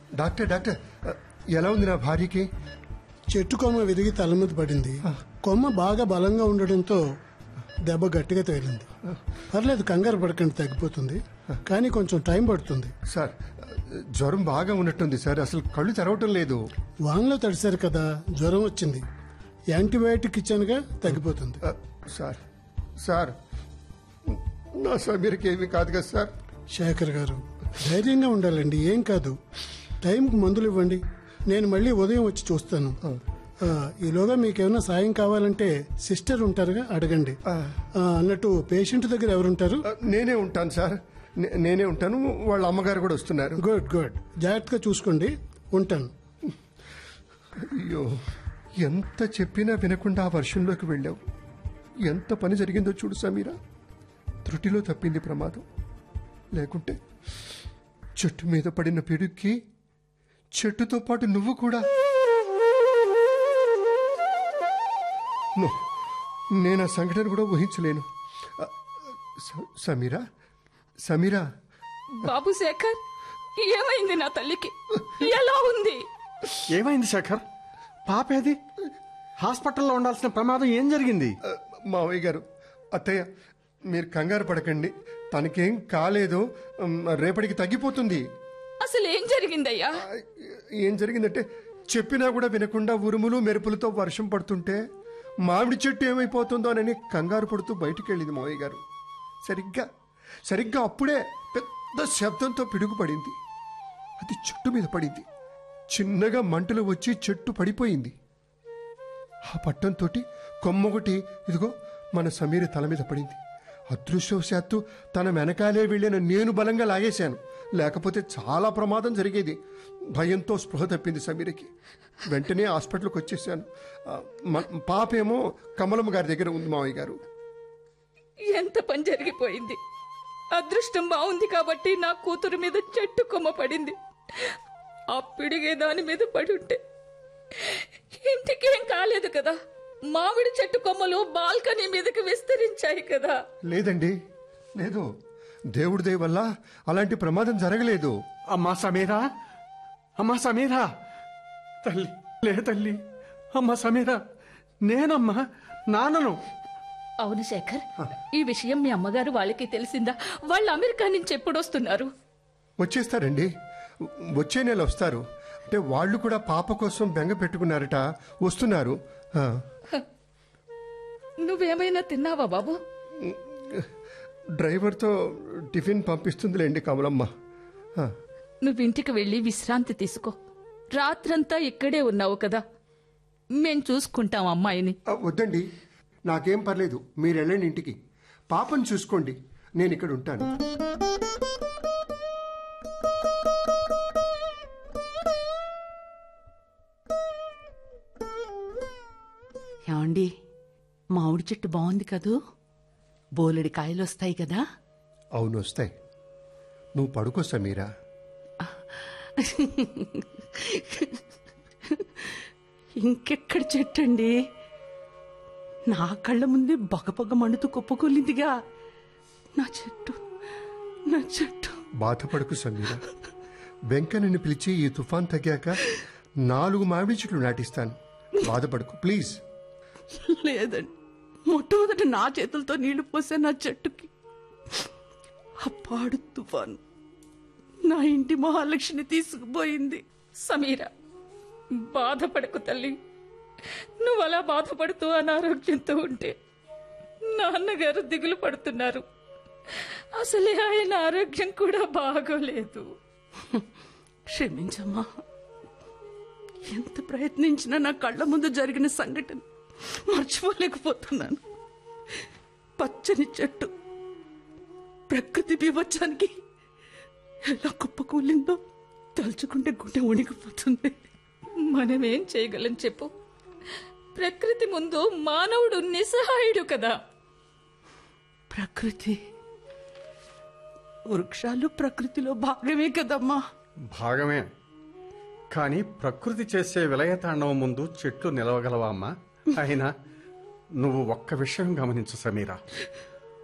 Doctor doctor ఎలా ఉంది నా భార్యకి చెట్టు కొమ్మ విరిగి తల మీద పడింది కొమ్మ బాగా బలంగా ఉండడంతో దెబ్బ గట్టిగా తగిలింది పర్లేదు కంగారు పడకండి తగ్గిపోతుంది కానీ కొంచెం టైం పడుతుంది సార్ జ్వరం బాగా ఉన్నట్టుంది సార్ అసలు కళ్ళు తెరవటం లేదు వానలో తడిశారు కదా జ్వరం వచ్చింది యాంటీబయాటిక్ ఇచ్చానుగా తగ్గిపోతుంది ఆ, సార్ సార్ నా సమీర్కి ఏమీ కాదు కదా సార్ శేఖర్ గారు ధైర్యంగా ఉండాలండి ఏం కాదు టైంకి మందులు ఇవ్వండి నేను మళ్ళీ ఉదయం వచ్చి చూస్తాను ఆ, ఈలోగా మీకేమైనా సాయం కావాలంటే సిస్టర్ ఉంటారుగా అడగండి ఆ, అన్నట్టు పేషెంట్ దగ్గర ఎవరుంటారు ఆ, నేనే ఉంటాను సార్ నే- నేనే ఉంటాను వాళ్ళ అమ్మగారు కూడా వస్తున్నారు గుడ్ గుడ్ జాగ్రత్తగా చూసుకోండి ఉంటాను అయ్యో ఎంత చెప్పినా వినకుండా ఆ వర్షంలోకి వెళ్ళావు ఎంత పని జరిగిందో చూడు సమీరా త్రుటిలో తప్పింది ప్రమాదం లేకుంటే చెట్టు మీద పడిన పిడుక్కి చెట్టుతో పాటు నువ్వు కూడా నో, నేను ఆ సంఘటన కూడా ఊహించలేను ఆ, స- సమీరా సమీరా బాబు శేఖర్ ఏమైంది నా తల్లికి ఎలా ఉంది ఏమైంది శేఖర్ పాప ఏది హాస్పిటల్లో ఉండాల్సిన ప్రమాదం ఏం జరిగింది ఆ, మావయ్య గారు అత్తయ్య మీరు కంగారు పడకండి తనకేం కాలేదు ఉమ్, రేపటికి తగ్గిపోతుంది అసలు ఏం జరిగిందయ్యా ఆ, ఏం జరిగిందంటే చెప్పినా కూడా వినకుండా ఉరుములు మెరుపులతో వర్షం పడుతుంటే మామిడి చెట్టు ఏమైపోతుందోనని కంగారు పడుతూ బయటికి వెళ్ళింది మావయ్య గారు సరిగ్గా సరిగ్గా అప్పుడే పెద్ద శబ్దంతో పిడుగు పడింది అది చెట్టు మీద పడింది చిన్నగా మంటలు వచ్చి చెట్టు పడిపోయింది ఆ పట్టంతో కొమ్మొకటి ఇదిగో మన సమీర తల మీద పడింది అదృష్టవశాత్తు తన వెనకాలే వెళ్ళిన నేను బలంగా లాగేశాను లేకపోతే చాలా ప్రమాదం జరిగేది భయంతో స్పృహ తప్పింది సమీరకి వెంటనే హాస్పిటల్కి వచ్చేసాను ఆ, మ- పాపేమో కమలమ్మ గారి దగ్గర ఉంది మావయ్య గారు ఎంత పని జరిగిపోయింది అదృష్టం బాగుంది కాబట్టి నా కూతురు మీద చెట్టు కొమ్మ పడింది ఆ పిడిగే దాని మీద పడి ఉంటే ఇంటికేం కాలేదు కదా మామిడి చెట్టు కొమ్మలు బాల్కనీ మీదకి విస్తరించాయి కదా లేదండి లేదు దేవుడి దయ వల్ల అలాంటి ప్రమాదం జరగలేదు అమ్మా సమీరా అమ్మా సమీరా తల్లి లే తల్లి అమ్మా సమీరా నేనమ్మా నాన్నను అవును శేఖర్ ఈ విషయం మీ అమ్మగారు వాళ్ళకి తెలిసిందా వాళ్ళు అమెరికా నుంచి ఎప్పుడు వస్తున్నారు వచ్చేస్తారండి వచ్చే నెల వస్తారు అంటే వాళ్ళు కూడా పాప కోసం బెంగ పెట్టుకున్నారట వస్తున్నారు ఆ. నువ్వేమైనా తిన్నావా బాబు డ్రైవర్తో టిఫిన్ పంపిస్తుందిలేండి కమలమ్మ ఆ, నువ్వు ఇంటికి వెళ్ళి విశ్రాంతి తీసుకో రాత్రంతా ఇక్కడే ఉన్నావు కదా మేం చూసుకుంటాం అమ్మాయిని ఆ, వద్దండి నాకేం పర్లేదు మీరు వెళ్ళండి ఇంటికి పాపను చూసుకోండి నేను ఇక్కడ ఉంటాను ఏమండి మామిడి చెట్టు బాగుంది కదూ బోలెడి కాయలు వస్తాయి కదా అవును వస్తాయి నువ్వు పడుకో సమీరా ఇంకెక్కడ చెట్టు అండి నా కళ్ళ ముందే బగబగ మండుతూ కుప్పకొల్లిందిగా నా చెట్టు నా చెట్టు బాధపడకు సమీరా వెంకన్నని పిలిచి ఈ తుఫాన్ తగ్గాక నాలుగు మామిడి చెట్లు నాటిస్తాను బాధపడకు ప్లీజ్ లేదండి మొట్టమొదట నా చేతులతో నీళ్లు పోసే నా చెట్టుకి అప్పాడు తుఫాను నా ఇంటి మహాలక్ష్మిని తీసుకుపోయింది సమీర బాధపడకు తల్లి నువ్వు అలా బాధపడుతూ అనారోగ్యంతో ఉంటే నాన్నగారు దిగులు పడుతున్నారు అసలే ఆయన ఆరోగ్యం కూడా బాగోలేదు క్షమించమ్మా ఎంత ప్రయత్నించినా నా కళ్ళ ముందు జరిగిన సంఘటన మర్చిపోలేకపోతున్నాను పచ్చని చెట్టు ప్రకృతి బీభత్సానికి ఎలా కుప్పకూలిందో తలుచుకుంటే గుండె ఉణికిపోతుంది మనమేం చేయగలం చెప్పు ప్రకృతి ముందు మానవుడు నిస్సహాయుడు కదా ప్రకృతి వృక్షాలు ప్రకృతిలో భాగమే కదమ్మా భాగమే కానీ ప్రకృతి చేసే విలయతాండవం ముందు చెట్లు నిలవగలవా అమ్మా అయినా నువ్వు ఒక్క విషయం గమనించు సమీరా